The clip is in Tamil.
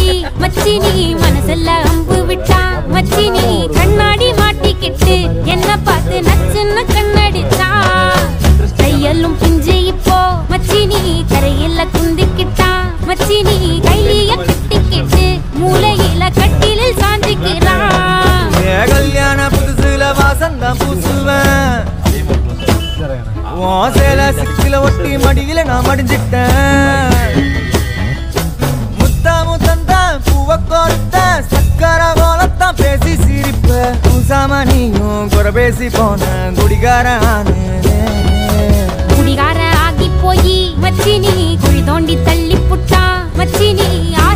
மச்சினி மனசுல அம்பு விட்டா மச்சினி கண்ணாடி மாட்டிக்கிட்டு என்ன பார்த்து நச்சுன்னு கண்ணடிச்சா கையெல்லும் பிஞ்சு இப்போ மச்சினி கரையில குந்திக்கிட்டா மச்சினி கைலிய கட்டிக்கிட்டு மூலையில கட்டிலில் சாஞ்சிக்கிறான் ஏ கல்யாண புதுசுல வாசந்தான் பூசுவேன் உன் சேல சிக்கில ஒட்டி மடியில நான் மடிஞ்சிட்டேன் முத்தா முத்தந்தான் பூவ கோர்த்த சக்கர கோலத்தான் பேசி சிரிப்ப பூசாம நீயும் குறை பேசி போன குடிகார ஆனு குடிகார ஆகி போய் மச்சினி குழி தோண்டி தள்ளி புட்டா மச்சினி